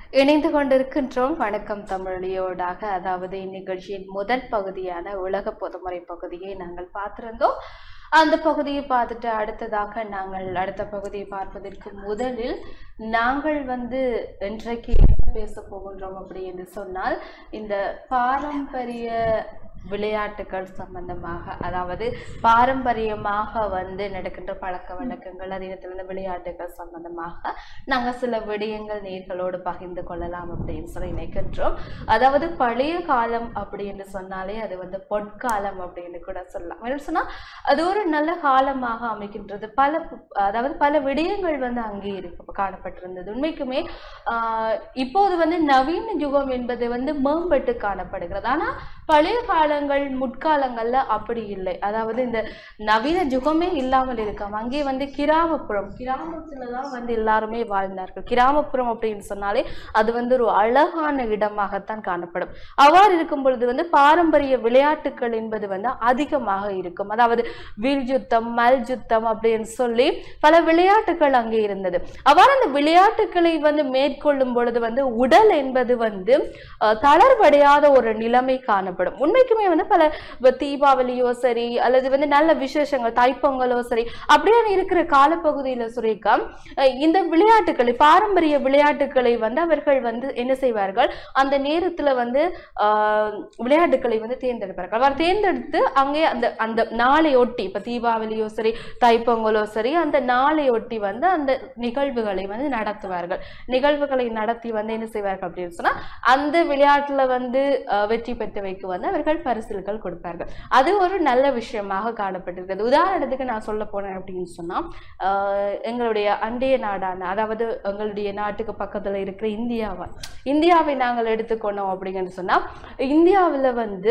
இணைந்து கொண்டிருக்கின்றோம் வணக்கம் தமிழியோடாக அதாவது இந்நிகழ்ச்சியின் முதல் பகுதியான உலக பொதுமுறை பகுதியை நாங்கள் பார்த்திருந்தோம் அந்த பகுதியை பார்த்துட்டு அடுத்ததாக நாங்கள் அடுத்த பகுதியை பார்ப்பதற்கு முதலில் நாங்கள் வந்து இன்றைக்கு என்ன பேச போகின்றோம் அப்படி என்று சொன்னால் இந்த பாரம்பரிய விளையாட்டுகள் சம்பந்தமாக அதாவது பாரம்பரியமாக வந்து நடக்கின்ற பழக்க வழக்கங்கள் அதே நேரத்தில் இந்த விளையாட்டுகள் சம்பந்தமாக நாங்கள் சில விடயங்கள் நேர்களோடு பகிர்ந்து கொள்ளலாம் அப்படின்னு சொல்லி நினைக்கின்றோம் அதாவது பழைய காலம் அப்படின்னு சொன்னாலே அது வந்து பொற்காலம் அப்படின்னு கூட சொல்லலாம் என்ன சொன்னா அது ஒரு நல்ல காலமாக அமைக்கின்றது பல அதாவது பல விடயங்கள் வந்து அங்கே இருக்கு காணப்பட்டிருந்தது உண்மைக்குமே ஆஹ் இப்போது வந்து நவீன யுகம் என்பது வந்து மேம்பட்டு காணப்படுகிறது ஆனா பழைய காலங்கள் முற்காலங்கள்ல அப்படி இல்லை அதாவது இந்த நவீன யுகமே இல்லாமல் இருக்காம அங்கே வந்து கிராமப்புறம் கிராமத்துல தான் வந்து எல்லாருமே வாழ்ந்தார்கள் கிராமப்புறம் அப்படின்னு சொன்னாலே அது வந்து ஒரு அழகான இடமாகத்தான் காணப்படும் அவ்வாறு இருக்கும் பொழுது வந்து பாரம்பரிய விளையாட்டுகள் என்பது வந்து அதிகமாக இருக்கும் அதாவது வில் யுத்தம் மல் யுத்தம் அப்படின்னு சொல்லி பல விளையாட்டுகள் அங்கே இருந்தது அவ்வாறு அந்த விளையாட்டுகளை வந்து மேற்கொள்ளும் பொழுது வந்து உடல் என்பது வந்து அஹ், தளர்வடையாத ஒரு நிலைமை காணப்படும் உண்மைக்குமே வந்து பல வ- தீபாவளியோ சரி அல்லது வந்து நல்ல விசேஷங்கள் தைப்பொங்கலோ சரி அப்படியான இருக்கிற காலப்பகுதியில சுரேகா அஹ், இந்த விளையாட்டுகளை பாரம்பரிய விளையாட்டுகளை வந்து அவர்கள் வந்து என்ன செய்வார்கள் அந்த நேரத்துல வந்து ஆஹ், விளையாட்டுகளை வந்து தேர்ந்தெடுப்பார்கள் அவர் தேர்ந்தெடுத்து அங்கே அந்த அந்த நாளை ஒட்டி இப்ப தீபாவளியோ சரி தைப்பொங்கலோ சரி அந்த நாளை ஒட்டி வந்து அந்த நிகழ்வுகளை வந்து நடத்துவார்கள் நிகழ்வுகளை நடத்தி வந்து என்ன செய்வார்கள் அப்படின்னு சொன்னா அந்த விளையாட்டுல வந்து அஹ், வெற்றி பெற்றவைக்கு வந்து அவர்கள் பரிசில்கள் கொடுப்பார்கள் அது ஒரு நல்ல விஷயமாக காணப்பட்டிருக்கிறது உதாரணத்துக்கு நான் சொல்ல போனேன் அப்படின்னு சொன்னா ஆஹ், எங்களுடைய அண்டைய நாடான அதாவது எங்களுடைய நாட்டுக்கு பக்கத்துல இருக்கிற இந்தியாவை இந்தியாவை நாங்கள் எடுத்துக்கொண்டோம் அப்படின்னு சொன்னா இந்தியாவுல வந்து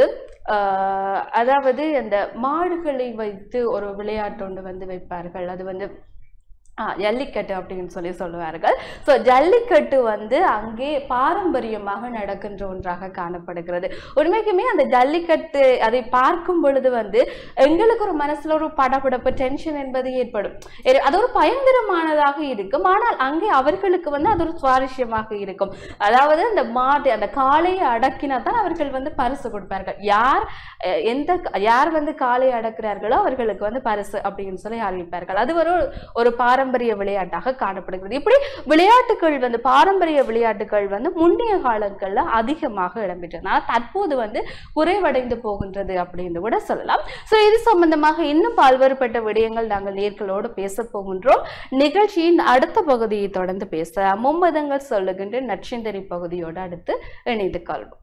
ஆஹ், அதாவது அந்த மாடுகளை வைத்து ஒரு விளையாட்டு ஒன்று வந்து வைப்பார்கள் அது வந்து ஆ, ஜல்லிக்கட்டு அப்படின்னு சொல்லி சொல்லுவார்கள் ஸோ ஜல்லிக்கட்டு வந்து அங்கே பாரம்பரியமாக நடக்கின்ற ஒன்றாக காணப்படுகிறது உண்மைக்குமே அந்த ஜல்லிக்கட்டு அதை பார்க்கும் பொழுது வந்து எங்களுக்கு ஒரு மனசுல ஒரு படபடப்பு டென்ஷன் என்பது ஏற்படும் எ- அது ஒரு பயங்கரமானதாக இருக்கும் ஆனால் அங்கே அவர்களுக்கு வந்து அது ஒரு சுவாரஸ்யமாக இருக்கும் அதாவது அந்த மாட்டு அந்த காளையை அடக்கினா தான் அவர்கள் வந்து பரிசு கொடுப்பார்கள் யார் அஹ், எந்த யார் வந்து காளை அடக்குறார்களோ அவர்களுக்கு வந்து பரிசு அப்படின்னு சொல்லி அறிவிப்பார்கள் அது ஒரு ஒரு பாரம்பரிய விளையாட்டாக காணப்படுகிறது இப்படி விளையாட்டுகள் வந்து பாரம்பரிய விளையாட்டுகள் வந்து முன்னைய காலங்கள்ல அதிகமாக இடம்பெற்றன ஆனா தற்போது வந்து குறைவடைந்து போகின்றது அப்படின்னு கூட சொல்லலாம் ஸோ இது சம்பந்தமாக இன்னும் பல்வேறுபட்ட விடயங்கள் நாங்கள் நேர்களோடு பேச போகின்றோம் நிகழ்ச்சியின் அடுத்த பகுதியை தொடர்ந்து பேசலாம் மும்மதங்கள் சொல்லுகின்ற நற்சிந்தரி பகுதியோடு அடுத்து இணைந்து கொள்வோம்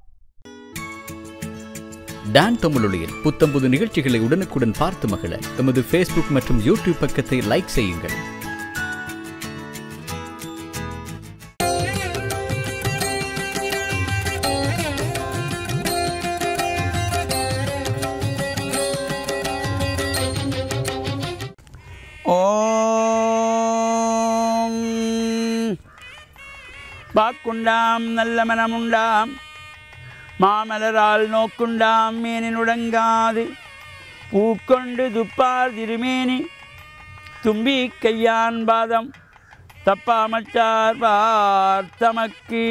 டான் தமிழொலியில் புத்தம்புது நிகழ்ச்சிகளை உடனுக்குடன் பார்த்து மகிழ எமது ஃபேஸ்புக் மற்றும் யூடியூப் பக்கத்தை லைக் செய்யுங்கள் ஓம் வாக்குண்டாம் நல்ல மனமுண்டாம் மாமலரால் நோக்குண்டாம் மேனினுடங்காது பூக்கொண்டு துப்பார் திருமேனி தும்பி கையான் பாதம் தப்பாமச்சார் பார்த்தமக்கு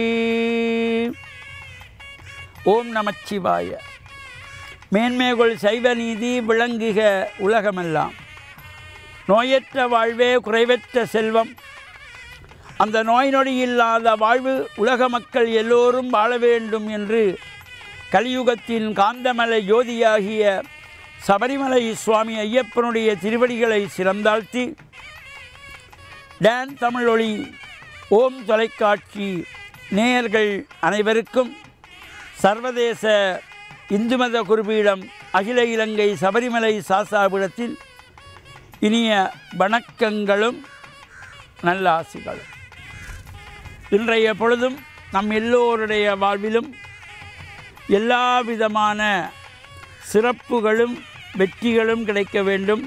ஓம் நமச்சிவாய மேன்மேகொள் சைவ நீதி விளங்குக உலகமெல்லாம் நோயற்ற வாழ்வே குறைவற்ற செல்வம் அந்த நோய் நொடி இல்லாத வாழ்வு உலக மக்கள் எல்லோரும் வாழ வேண்டும் என்று கலியுகத்தின் காந்தமலை ஜோதியாகிய சபரிமலை சுவாமி ஐயப்பனுடைய திருவடிகளை சிறந்தாழ்த்தி டான் தமிழொளி ஓம் தொலைக்காட்சி நேயர்கள் அனைவருக்கும் சர்வதேச இந்து மத குருபீடம் அகில இலங்கை சபரிமலை சாசாபுரத்தில் இனிய வணக்கங்களும் நல்ல ஆசிகளும் இன்றைய பொழுதும் நம் எல்லோருடைய வாழ்விலும் எல்லா விதமான சிறப்புகளும் வெற்றிகளும் கிடைக்க வேண்டும்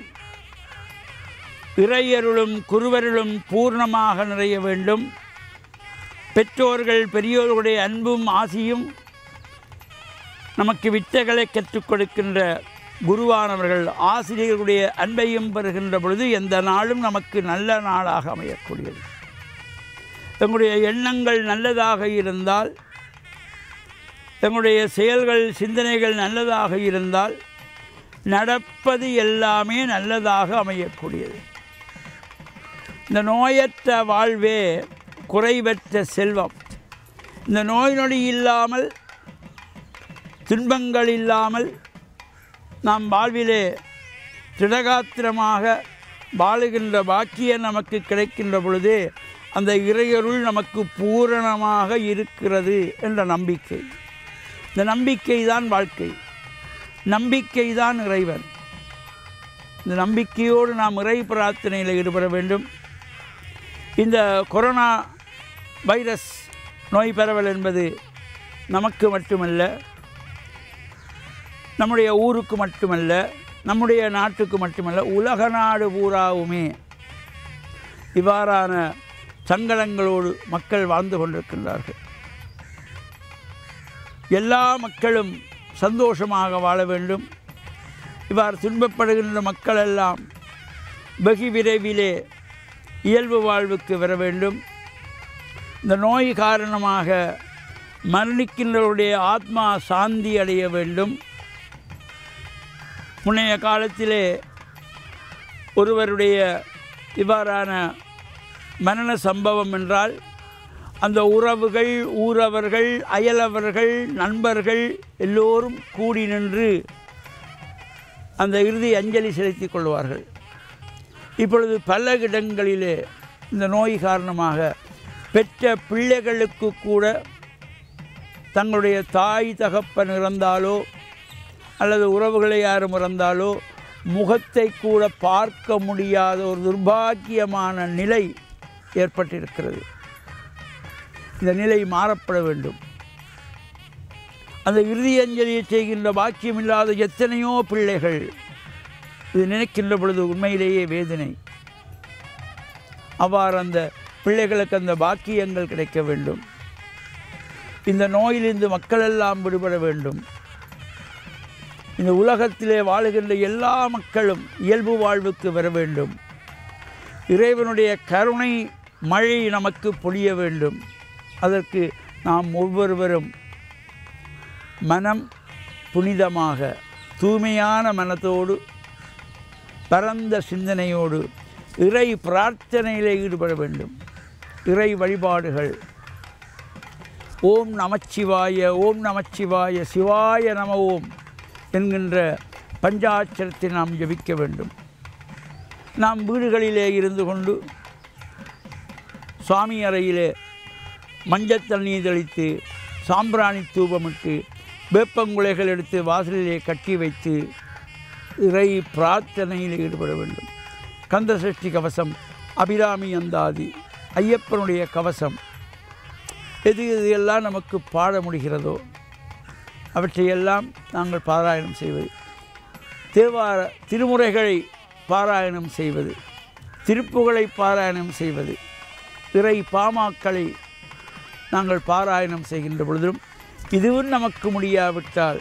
இறையருளும் குருவருளும் பூர்ணமாக நிறைய வேண்டும் பெற்றோர்கள் பெரியோர்களுடைய அன்பும் ஆசியும் நமக்கு வித்தைகளை கற்றுக் கொடுக்கின்ற குருவானவர்கள் ஆசிரியர்களுடைய அன்பையும் பெறுகின்ற பொழுது எந்த நாளும் நமக்கு நல்ல நாளாக அமையக்கூடியது எங்களுடைய எண்ணங்கள் நல்லதாக இருந்தால் எங்களுடைய செயல்கள் சிந்தனைகள் நல்லதாக இருந்தால் நடப்பது எல்லாமே நல்லதாக அமையக்கூடியது இந்த நோயற்ற வாழ்வே குறைவற்ற செல்வம் இந்த நோய் நொடி இல்லாமல் துன்பங்கள் இல்லாமல் நாம் வாழ்விலே திடகாத்திரமாக வாழுகின்ற பாக்கியம் நமக்கு கிடைக்கின்ற பொழுது அந்த இறையருள் நமக்கு பூரணமாக இருக்கிறது என்ற நம்பிக்கை இந்த நம்பிக்கை தான் வாழ்க்கை நம்பிக்கை தான் இறைவன் இந்த நம்பிக்கையோடு நாம் இறை பிரார்த்தனையில் ஈடுபட வேண்டும் இந்த கொரோனா வைரஸ் நோய் பரவல் என்பது நமக்கு மட்டுமல்ல நம்முடைய ஊருக்கு மட்டுமல்ல நம்முடைய நாட்டுக்கு மட்டுமல்ல உலக நாடு பூராவுமே இவ்வாறான சங்கடங்களோடு மக்கள் வாழ்ந்து கொண்டிருக்கின்றார்கள் எல்லா மக்களும் சந்தோஷமாக வாழ வேண்டும் இவ்வாறு துன்பப்படுகின்ற மக்கள் எல்லாம் வெகு விரைவிலே இயல்பு வாழ்வுக்கு வர வேண்டும் இந்த நோய் காரணமாக மரணிக்கின்றவருடைய ஆத்மா சாந்தி அடைய வேண்டும் முன்னைய காலத்திலே ஒருவருடைய இவ்வாறான மரண சம்பவம் என்றால் அந்த உறவுகள் ஊரவர்கள் அயலவர்கள் நண்பர்கள் எல்லோரும் கூடி நின்று அந்த இறுதி அஞ்சலி செலுத்திக் கொள்வார்கள் இப்பொழுது பல இடங்களிலே இந்த நோய் காரணமாக பெற்ற பிள்ளைகளுக்கு கூட தங்களுடைய தாய் தகப்பன் இறந்தாலோ அல்லது உறவுகளை யாரும் இறந்தாலோ முகத்தை கூட பார்க்க முடியாத ஒரு துர்பாக்கியமான நிலை ஏற்பட்டிருக்கிறது இந்த நிலை மாறப்பட வேண்டும் அந்த இறுதி அஞ்சலியை செய்கின்ற பாக்கியம் இல்லாத எத்தனையோ பிள்ளைகள் இது நினைக்கின்ற பொழுது உண்மையிலேயே வேதனை அவ்வாறு அந்த பிள்ளைகளுக்கு அந்த பாக்கியங்கள் கிடைக்க வேண்டும் இந்த நோயிலிருந்து மக்களெல்லாம் விடுபட வேண்டும் இந்த உலகத்திலே வாழுகின்ற எல்லா மக்களும் இயல்பு வாழ்வுக்கு வர வேண்டும் இறைவனுடைய கருணை மழை நமக்கு பொழிய வேண்டும் அதற்கு நாம் ஒவ்வொருவரும் மனம் புனிதமாக தூய்மையான மனத்தோடு பரந்த சிந்தனையோடு இறை பிரார்த்தனையிலே ஈடுபட வேண்டும் இறை வழிபாடுகள் ஓம் நமச்சிவாய ஓம் நமச்சிவாய சிவாய நம ஓம் என்கின்ற பஞ்சாட்சரத்தை நாம் ஜபிக்க வேண்டும் நாம் வீடுகளிலே இருந்து கொண்டு சுவாமி அறையிலே மஞ்சள் தண்ணீர் தெளித்து சாம்பிராணி தூபமிட்டு வேப்பங்குலைகள் எடுத்து வாசலிலே கட்டி வைத்து இறை பிரார்த்தனையில் ஈடுபட வேண்டும் கந்த சஷ்டி கவசம் அபிராமி அந்தாதி ஐயப்பனுடைய கவசம் எது எது எல்லாம் நமக்கு பாட முடிகிறதோ அவற்றையெல்லாம் நாங்கள் பாராயணம் செய்வது தேவார திருமுறைகளை பாராயணம் செய்வது திருப்புகளை பாராயணம் செய்வது இறை பாமாக்களை நாங்கள் பாராயணம் செய்கின்ற பொழுதும் இதுவும் நமக்கு முடியாவிட்டால்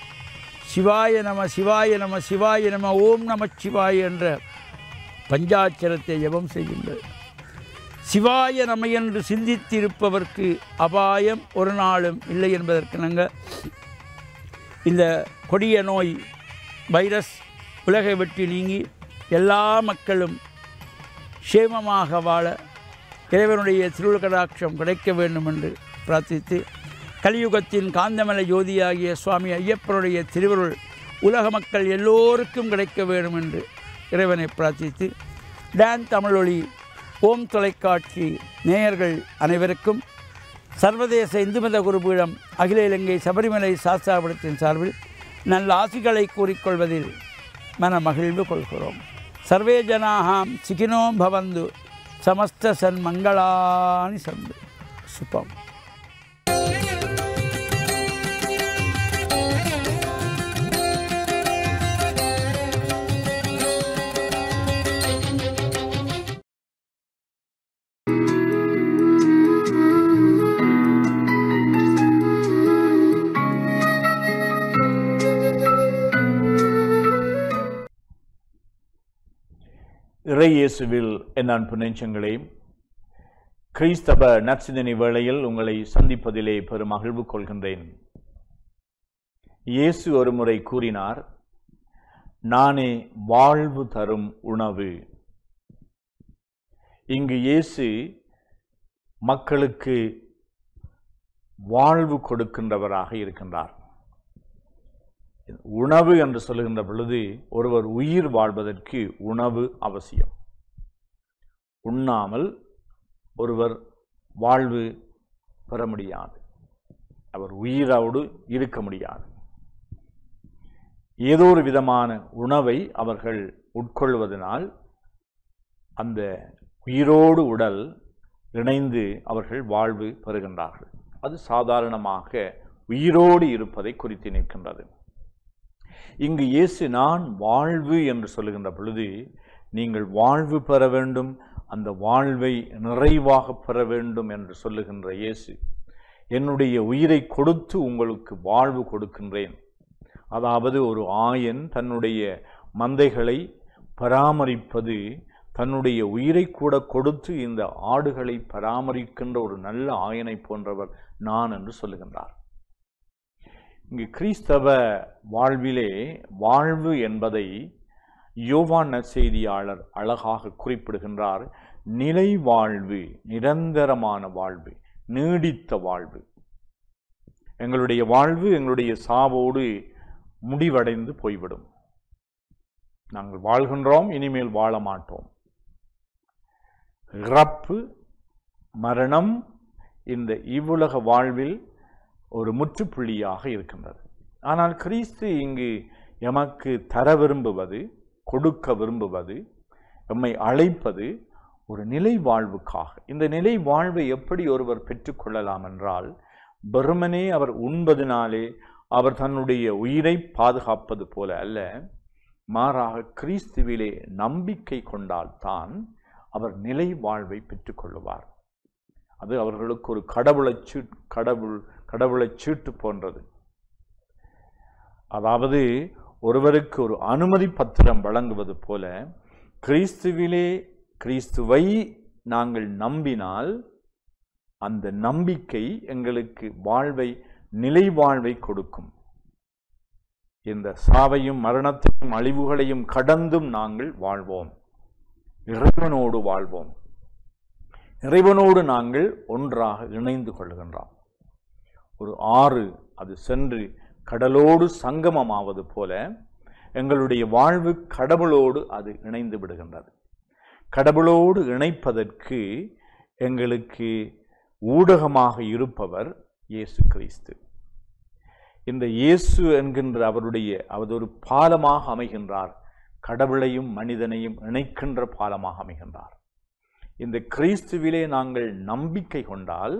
சிவாய நம சிவாய நம சிவாய நம ஓம் நம சிவாய என்ற பஞ்சாட்சரத்தை ஜெபம் செய்கின்றது சிவாய நம என்று சிந்தித்திருப்பவர்க்கு அபாயம் ஒரு நாளும் இல்லை என்பதற்கு நாங்கள் இந்த கொடிய நோய் வைரஸ் உலகை விட்டு நீங்கி எல்லா மக்களும் சேமமாக வாழ இறைவனுடைய திருவுலகடாட்சம் கிடைக்க வேண்டும் என்று பிரார்த்தித்து கலியுகத்தின் காந்தமலை ஜோதியாகிய சுவாமி ஐயப்பனுடைய திருவருள் உலக மக்கள் எல்லோருக்கும் கிடைக்க வேண்டும் என்று இறைவனை பிரார்த்தித்து டான் தமிழொலி ஓம் தொலைக்காட்சி நேயர்கள் அனைவருக்கும் சர்வதேச இந்து மத குருபீடம் அகில இலங்கை சபரிமலை சாஸ்தாபுரத்தின் சார்பில் நல்ல ஆசிகளை கூறிக்கொள்வதில் மன மகிழ்வு கொள்கிறோம் சர்வே ஜனாகாம் சிகினோ பவந்து சமஸ்த சன்மங்களானி சந்து சுபம் இறை இயேசுவில் என் அன்பு நெஞ்சங்களே கிறிஸ்தவ நற்சிந்தனை வேளையில் உங்களை சந்திப்பதிலே பெரும் மகிழ்வு கொள்கின்றேன் இயேசு ஒருமுறை கூறினார் நானே வாழ்வு தரும் உணவு இங்கு இயேசு மக்களுக்கு வாழ்வு கொடுக்கின்றவராக இருக்கின்றார் உணவு என்று சொல்லுகின்ற பொழுது ஒருவர் உயிர் வாழ்வதற்கு உணவு அவசியம் உண்ணாமல் ஒருவர் வாழ்வு பெற முடியாது அவர் உயிரோடு இருக்க முடியாது ஏதோ ஒரு விதமான உணவை அவர்கள் உட்கொள்வதனால் அந்த உயிரோடு உடல் இணைந்து அவர்கள் வாழ்வு பெறுகின்றார்கள் அது சாதாரணமாக உயிரோடு இருப்பதை குறித்து நிற்கின்றது இங்கு இயேசு நான் வாழ்வு என்று சொல்லுகின்ற பொழுது நீங்கள் வாழ்வு பெற வேண்டும் அந்த வாழ்வை நிறைவாக பெற வேண்டும் என்று சொல்லுகின்ற இயேசு என்னுடைய உயிரை கொடுத்து உங்களுக்கு வாழ்வு கொடுக்கின்றேன் அதாவது ஒரு ஆயன் தன்னுடைய மந்தைகளை பராமரிப்பது தன்னுடைய உயிரை கூட கொடுத்து இந்த ஆடுகளை பராமரிக்கின்ற ஒரு நல்ல ஆயனை போன்றவர் நான் என்று சொல்லுகின்றார் இங்கு கிறிஸ்தவ வாழ்விலே வாழ்வு என்பதை யோவான் நற்செய்தியாளர் அழகாக குறிப்பிடுகின்றார் நிலை வாழ்வு நிரந்தரமான வாழ்வு நீடித்த வாழ்வு எங்களுடைய வாழ்வு எங்களுடைய சாவோடு முடிவடைந்து போய்விடும் நாங்கள் வாழ்கின்றோம் இனிமேல் வாழ மாட்டோம் இறப்பு மரணம் இந்த இவ்வுலக வாழ்வில் ஒரு முற்றுப்புள்ளியாக இருக்கின்றது ஆனால் கிறிஸ்து இங்கு எமக்கு தர விரும்புவது கொடுக்க விரும்புவது எம்மை அழைப்பது ஒரு நிலை வாழ்வுக்காக இந்த நிலை வாழ்வை எப்படி ஒருவர் பெற்றுக்கொள்ளலாம் என்றால் வெறுமனே அவர் உண்பதினாலே அவர் தன்னுடைய உயிரை பாதுகாப்பது போல அல்ல மாறாக கிறிஸ்துவிலே நம்பிக்கை கொண்டால்தான் அவர் நிலை வாழ்வை பெற்றுக்கொள்ளுவார் அது அவர்களுக்கு ஒரு கடவுளை சீ கடவுள் கடவுளை சீட்டு போன்றது அதாவது ஒருவருக்கு ஒரு அனுமதி பத்திரம் வழங்குவது போல கிறிஸ்துவிலே கிறிஸ்துவை நாங்கள் நம்பினால் அந்த நம்பிக்கை எங்களுக்கு வாழ்வை நிலை வாழ்வை கொடுக்கும் இந்த சாவையும் மரணத்தையும் அழிவுகளையும் கடந்தும் நாங்கள் வாழ்வோம் இறைவனோடு வாழ்வோம் இறைவனோடு நாங்கள் ஒன்றாக இணைந்து கொள்கின்றோம் ஒரு ஆறு அது சென்று கடலோடு சங்கமமாவது போல எங்களுடைய வாழ்வு கடவுளோடு அது இணைந்து விடுகின்றது கடவுளோடு இணைப்பதற்கு எங்களுக்கு ஊடகமாக இருப்பவர் இயேசு கிறிஸ்து இந்த இயேசு என்கின்ற அவருடைய அவர் ஒரு பாலமாக அமைகின்றார் கடவுளையும் மனிதனையும் இணைக்கின்ற பாலமாக அமைகின்றார் இந்த கிறிஸ்துவிலே நாங்கள் நம்பிக்கை கொண்டால்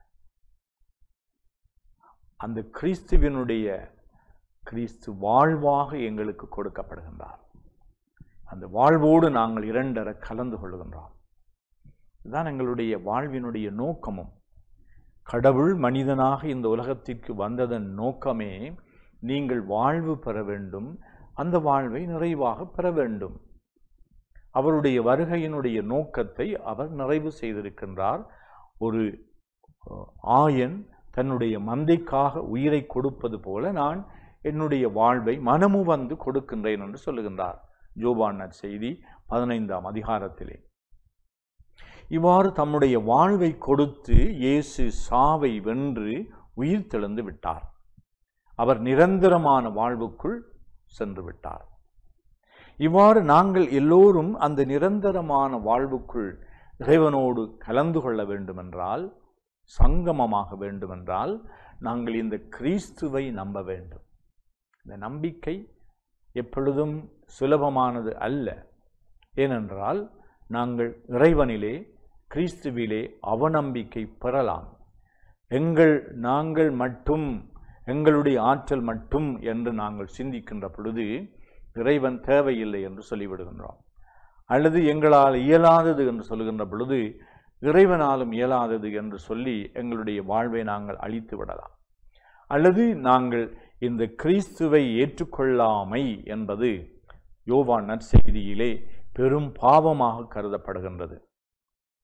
அந்த கிறிஸ்துவினுடைய கிறிஸ்து வாழ்வாக எங்களுக்கு கொடுக்கப்படுகின்றார் அந்த வாழ்வோடு நாங்கள் இரண்டர கலந்து கொள்கின்றோம் இதுதான் எங்களுடைய வாழ்வினுடைய நோக்கமும் கடவுள் மனிதனாக இந்த உலகத்திற்கு வந்ததன் நோக்கமே நீங்கள் வாழ்வு பெற வேண்டும் அந்த வாழ்வை நிறைவாக பெற வேண்டும் அவருடைய வருகையினுடைய நோக்கத்தை அவர் நிறைவு செய்திருக்கின்றார் ஒரு ஆயன் தன்னுடைய மந்தைக்காக உயிரை கொடுப்பது போல நான் என்னுடைய வாழ்வை மனமு வந்து கொடுக்கின்றேன் என்று சொல்லுகின்றார் ஜோபான் செய்தி பதினைந்தாம் அதிகாரத்திலே இவ்வாறு தம்முடைய வாழ்வை கொடுத்து இயேசு சாவை வென்று உயிர் தெழுந்து விட்டார் அவர் நிரந்தரமான வாழ்வுக்குள் சென்று விட்டார் இவ்வாறு நாங்கள் எல்லோரும் அந்த நிரந்தரமான வாழ்வுக்குள் இறைவனோடு கலந்து கொள்ள வேண்டுமென்றால் சங்கமமாக வேண்டுமென்றால் நாங்கள் இந்த கிறிஸ்துவை நம்ப வேண்டும் இந்த நம்பிக்கை எப்பொழுதும் சுலபமானது அல்ல ஏனென்றால் நாங்கள் இறைவனிலே கிறிஸ்துவிலே அவநம்பிக்கை பெறலாம் எங்கள் நாங்கள் மட்டும் எங்களுடைய ஆற்றல் மட்டும் என்று நாங்கள் சிந்திக்கின்ற பொழுது இறைவன் தேவையில்லை என்று சொல்லிவிடுகின்றோம் அல்லது எங்களால் இயலாதது என்று சொல்லுகின்ற பொழுது இறைவனாலும் இயலாதது என்று சொல்லி எங்களுடைய வாழ்வை நாங்கள் அழித்து விடலாம் அல்லது நாங்கள் இந்த கிறிஸ்துவை ஏற்றுக்கொள்ளாமை என்பது யோவான் நற்செய்தியிலே பெரும் பாவமாக கருதப்படுகின்றது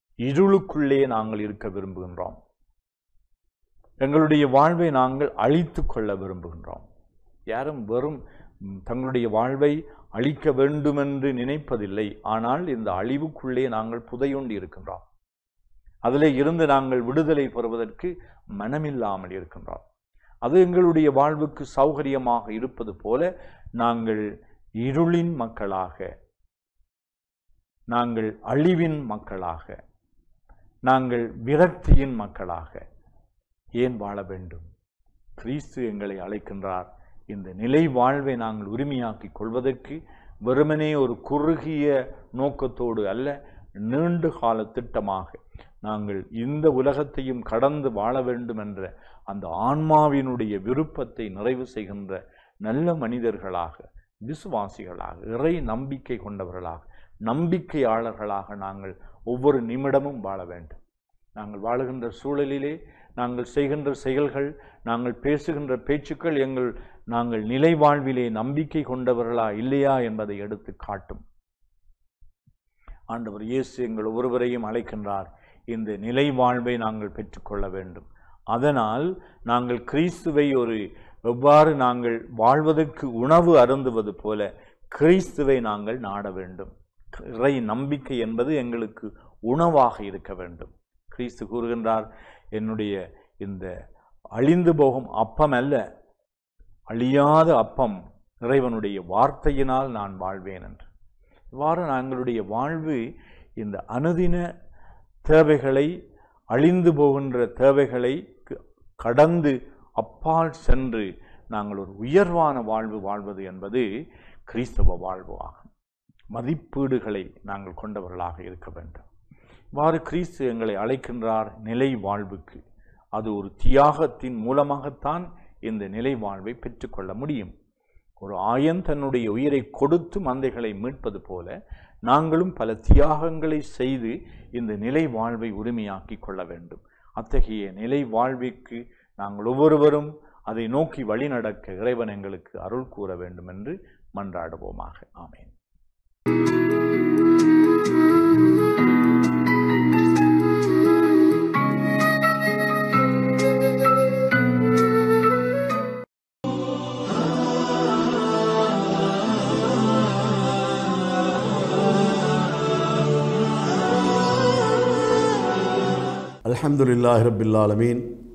இருளுக்குள்ளே நாங்கள் இருக்க விரும்புகின்றோம் எங்களுடைய வாழ்வை நாங்கள் அழித்து கொள்ள விரும்புகின்றோம் யாரும் வெறும் ம், தங்களுடைய வாழ்வை அழிக்க வேண்டுமென்று நினைப்பதில்லை ஆனால் இந்த அழிவுக்குள்ளே நாங்கள் புதையுண்டு இருக்கின்றோம் அதிலே இருந்து நாங்கள் விடுதலை பெறுவதற்கு மனமில்லாமல் இருக்கின்றோம் அது எங்களுடைய வாழ்வுக்கு சௌகரியமாக இருப்பது போல நாங்கள் இருளின் மக்களாக நாங்கள் அழிவின் மக்களாக நாங்கள் விரக்தியின் மக்களாக ஏன் வாழ வேண்டும் கிறிஸ்து எங்களை அழைக்கின்றார் இந்த நிலை வாழ்வை நாங்கள் உரிமையாக்கிக் கொள்வதற்கு வெறுமனே ஒரு குறுகிய நோக்கத்தோடு அல்ல நீண்ட கால திட்டமாக நாங்கள் இந்த உலகத்தையும் கடந்து வாழ வேண்டும் என்ற அந்த ஆன்மாவினுடைய விருப்பத்தை நிறைவு செய்கின்ற நல்ல மனிதர்களாக விசுவாசிகளாக இறை நம்பிக்கை கொண்டவர்களாக நம்பிக்கையாளர்களாக நாங்கள் ஒவ்வொரு நிமிடமும் வாழ வேண்டும் நாங்கள் வாழுகின்ற சூழலிலே நாங்கள் செய்கின்ற செயல்கள் நாங்கள் பேசுகின்ற பேச்சுக்கள் எங்கள் நாங்கள் நிலை வாழ்விலே நம்பிக்கை கொண்டவர்களா இல்லையா என்பதை எடுத்து காட்டும் ஆண்டவர் இயேசு எங்கள் ஒவ்வொருவரையும் அழைக்கின்றார் இந்த நிலை வாழ்வை நாங்கள் பெற்றுக்கொள்ள வேண்டும் அதனால் நாங்கள் கிறிஸ்துவை ஒரு எவ்வாறு நாங்கள் வாழ்வதற்கு உணவு அருந்துவது போல கிறிஸ்துவை நாங்கள் நாட வேண்டும் இறை நம்பிக்கை என்பது எங்களுக்கு உணவாக இருக்க வேண்டும் கிறிஸ்து கூறுகின்றார் என்னுடைய இந்த அழிந்து போகும் அப்பம் அல்ல அழியாத அப்பம் இறைவனுடைய வார்த்தையினால் நான் வாழ்வேன் என்று இவ்வாறு நாங்களுடைய வாழ்வு இந்த அனுதின தேவைகளை அழிந்து போகின்ற தேவைகளை க- கடந்து அப்பால் சென்று நாங்கள் ஒரு உயர்வான வாழ்வு வாழ்வது என்பது கிறிஸ்தவ வாழ்வு ஆகும் மதிப்பீடுகளை நாங்கள் கொண்டவர்களாக இருக்க வேண்டும் இவ்வாறு கிறிஸ்து எங்களை அழைக்கின்றார் நிலை வாழ்வுக்கு அது ஒரு தியாகத்தின் மூலமாகத்தான் இந்த நிலை வாழ்வை பெற்றுக்கொள்ள முடியும் ஒரு ஆயன் தன்னுடைய உயிரை கொடுத்து மந்தைகளை மீட்பது போல நாங்களும் பல தியாகங்களை செய்து இந்த நிலை வாழ்வை உரிமையாக்கி கொள்ள வேண்டும் அத்தகைய நிலை வாழ்விற்கு நாங்கள் ஒவ்வொருவரும் அதை நோக்கி வழிநடக்க இறைவன் எங்களுக்கு அருள் கூற வேண்டும் என்று மன்றாடுவோமாக ஆமென் الحمد لله رب العالمين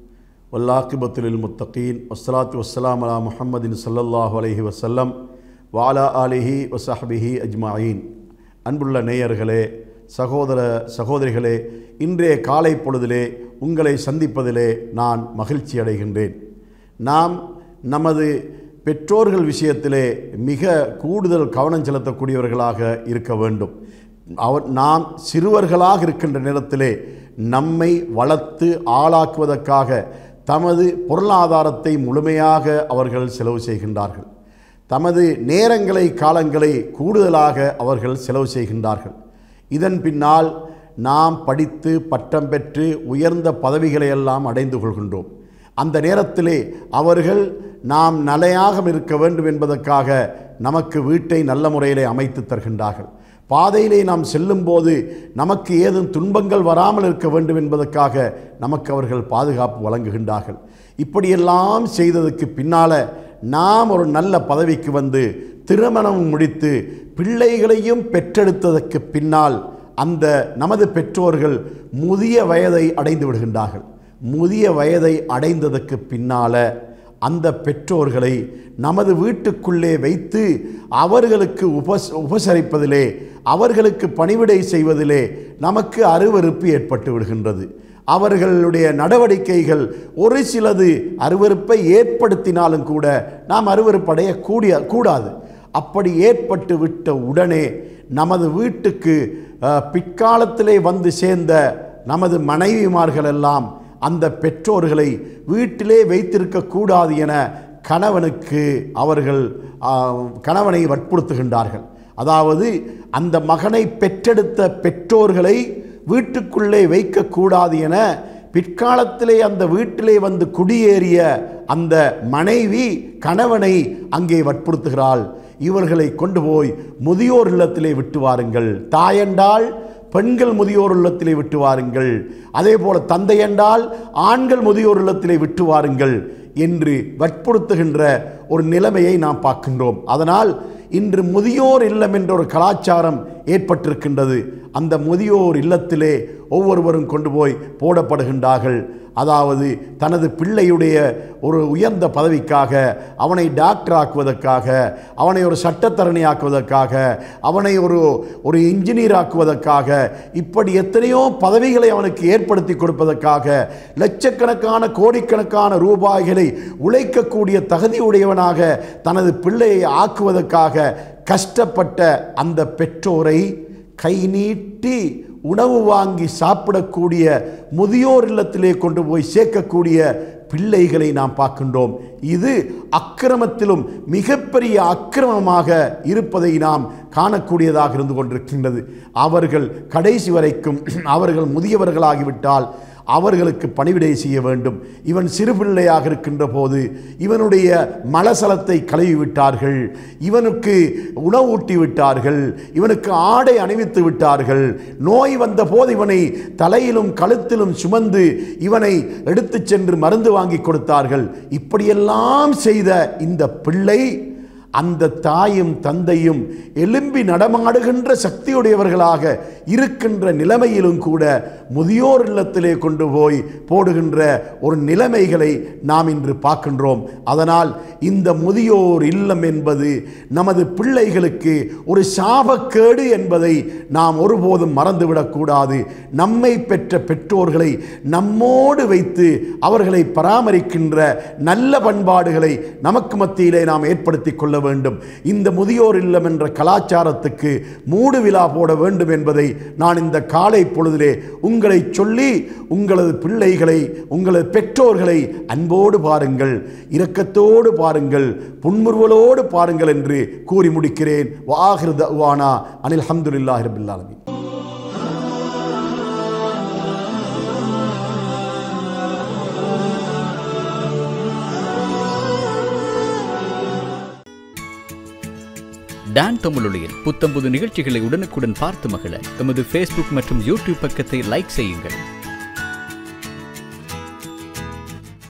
والعاقبة للمتقين والصلاة والسلام على محمد صلى الله عليه وسلم وعلى آله وصحبه أجمعين அன்புள்ள நேயர்களே சகோதர சகோதரிகளே இன்றைய காலை பொழுதிலே உங்களை சந்திப்பதிலே நான் மகிழ்ச்சி அடைகின்றேன் நாம் நமது பெற்றோர்கள் விஷயத்திலே மிக கூடுதல் கவனம் செலுத்தக்கூடியவர்களாக இருக்க வேண்டும் அவர் நாம் சிறுவர்களாக இருக்கின்ற நேரத்திலே நம்மை வளர்த்து ஆளாக்குவதற்காக தமது பொருளாதாரத்தை முழுமையாக அவர்கள் செலவு செய்கின்றார்கள் தமது நேரங்களை காலங்களை கூடுதலாக அவர்கள் செலவு செய்கின்றார்கள் இதன் பின்னால் நாம் படித்து பட்டம் பெற்று உயர்ந்த பதவிகளை எல்லாம் அடைந்து கொள்கின்றோம் அந்த நேரத்திலே அவர்கள் நாம் நிலையாக இருக்க வேண்டும் என்பதற்காக நமக்கு வீட்டை நல்ல முறையிலே அமைத்து தருகின்றார்கள் பாதையிலே நாம் செல்லும்போது நமக்கு ஏதும் துன்பங்கள் வராமல் இருக்க வேண்டும் என்பதற்காக நமக்கு அவர்கள் பாதுகாப்பு வழங்குகின்றார்கள் இப்படியெல்லாம் செய்ததுக்கு பின்னால் நாம் ஒரு நல்ல பதவிக்கு வந்து திருமணம் முடித்து பிள்ளைகளையும் பெற்றெடுத்ததற்கு பின்னால் அந்த நமது பெற்றோர்கள் முதிய வயதை அடைந்து விடுகின்றார்கள் முதிய வயதை அடைந்ததற்கு பின்னால அந்த பெற்றோர்களை நமது வீட்டுக்குள்ளே வைத்து அவர்களுக்கு உபஸ் உபசரிப்பதிலே அவர்களுக்கு பணிவிடை செய்வதிலே நமக்கு அருவருப்பு ஏற்பட்டு விடுகின்றது அவர்களுடைய நடவடிக்கைகள் ஒரு சிலது அருவருப்பை ஏற்படுத்தினாலும் கூட நாம் அருவருப்படைய கூடிய கூடாது அப்படி ஏற்பட்டு விட்ட உடனே நமது வீட்டுக்கு அஹ், பிற்காலத்திலே வந்து சேர்ந்த நமது மனைவிமார்கள் எல்லாம் அந்த பெற்றோர்களை வீட்டிலே வைத்திருக்க கூடாது என கணவனுக்கு அவர்கள் ஆ, கணவனை வற்புறுத்துகின்றார்கள் அதாவது அந்த மகனை பெற்றெடுத்த பெற்றோர்களை வீட்டுக்குள்ளே வைக்கக்கூடாது என பிற்காலத்திலே அந்த வீட்டிலே வந்து குடியேறிய அந்த மனைவி கணவனை அங்கே வற்புறுத்துகிறாள் இவர்களை கொண்டு போய் முதியோர் இல்லத்திலே விட்டு வாருங்கள் தாயண்டால் பெண்கள் முதியோர் இல்லத்திலே விட்டு வாருங்கள் அதே போல தந்தை என்றால் ஆண்கள் முதியோர் இல்லத்திலே விட்டு வாருங்கள் என்று வற்புறுத்துகின்ற ஒரு நிலைமையை நாம் பார்க்கின்றோம் அதனால் இன்று முதியோர் இல்லம் என்ற ஒரு கலாச்சாரம் ஏற்பட்டிருக்கின்றது அந்த முதியோர் இல்லத்திலே ஒவ்வொருவரும் கொண்டு போய் போடப்படுகின்றார்கள் அதாவது தனது பிள்ளையுடைய ஒரு உயர்ந்த பதவிக்காக அவனை டாக்டர் ஆக்குவதற்காக அவனை ஒரு சட்டத்தரணி ஆக்குவதற்காக அவனை ஒரு ஒரு இன்ஜினியர் ஆக்குவதற்காக இப்படி எத்தனையோ பதவிகளை அவனுக்கு ஏற்படுத்தி கொடுப்பதற்காக லட்சக்கணக்கான கோடிக்கணக்கான ரூபாய்களை உழைக்கக்கூடிய தகுதியுடையவனாக தனது பிள்ளையை ஆக்குவதற்காக கஷ்டப்பட்ட அந்த பெற்றோரை கை நீட்டி உணவு வாங்கி சாப்பிடக்கூடிய முதியோர் இல்லத்திலே கொண்டு போய் சேர்க்கக்கூடிய பிள்ளைகளை நாம் பார்க்கின்றோம் இது அக்கிரமத்திலும் மிகப்பெரிய அக்கிரமமாக இருப்பதை நாம் காணக்கூடியதாக இருந்து கொண்டிருக்கின்றது அவர்கள் கடைசி வரைக்கும் அவர்கள் முதியவர்களாகிவிட்டால் அவர்களுக்கு பணிவிடை செய்ய வேண்டும் இவன் சிறு பிள்ளையாக இருக்கின்ற போது இவனுடைய மலசலத்தை கழுவி விட்டார்கள் இவனுக்கு உணவு ஊட்டி விட்டார்கள் இவனுக்கு ஆடை அணிவித்து விட்டார்கள் நோய் வந்த போது இவனை தலையிலும் கழுத்திலும் சுமந்து இவனை எடுத்துச் சென்று மருந்து வாங்கி கொடுத்தார்கள் இப்படியெல்லாம் செய்த இந்த பிள்ளை அந்த தாயும் தந்தையும் எலும்பி நடமாடுகின்ற சக்தியுடையவர்களாக இருக்கின்ற நிலைமையிலும் கூட முதியோர் இல்லத்திலே கொண்டு போய் போடுகின்ற ஒரு நிலைமைகளை நாம் இன்று பார்க்கின்றோம் அதனால் இந்த முதியோர் இல்லம் என்பது நமது பிள்ளைகளுக்கு ஒரு சாபக்கேடு என்பதை நாம் ஒருபோதும் மறந்துவிடக்கூடாது நம்மை பெற்ற பெற்றோர்களை நம்மோடு வைத்து அவர்களை பராமரிக்கின்ற நல்ல பண்பாடுகளை நமக்கு மத்தியிலே நாம் ஏற்படுத்திக் கொள்ள வேண்டும் இந்த முதியோர் இல்லம் என்ற கலாச்சாரத்துக்கு மூடு விழா போட வேண்டும் என்பதை நான் இந்த காலை பொழுதிலே உங்களை சொல்லி உங்களது பிள்ளைகளை உங்களது பெற்றோர்களை அன்போடு பாருங்கள் இரக்கத்தோடு பாருங்கள் புன்முறுவலோடு பாருங்கள் என்று கூறி முடிக்கிறேன் வாஹிர் தவானா அனில் அஹமதுல்லாஹி ரபில் ஆலமீன் டான் தமிழொலியில் புத்தம்புது நிகழ்ச்சிகளை உடனுக்குடன் பார்த்து மகிழ எமது ஃபேஸ்புக் மற்றும் யூடியூப் பக்கத்தை லைக் செய்யுங்கள்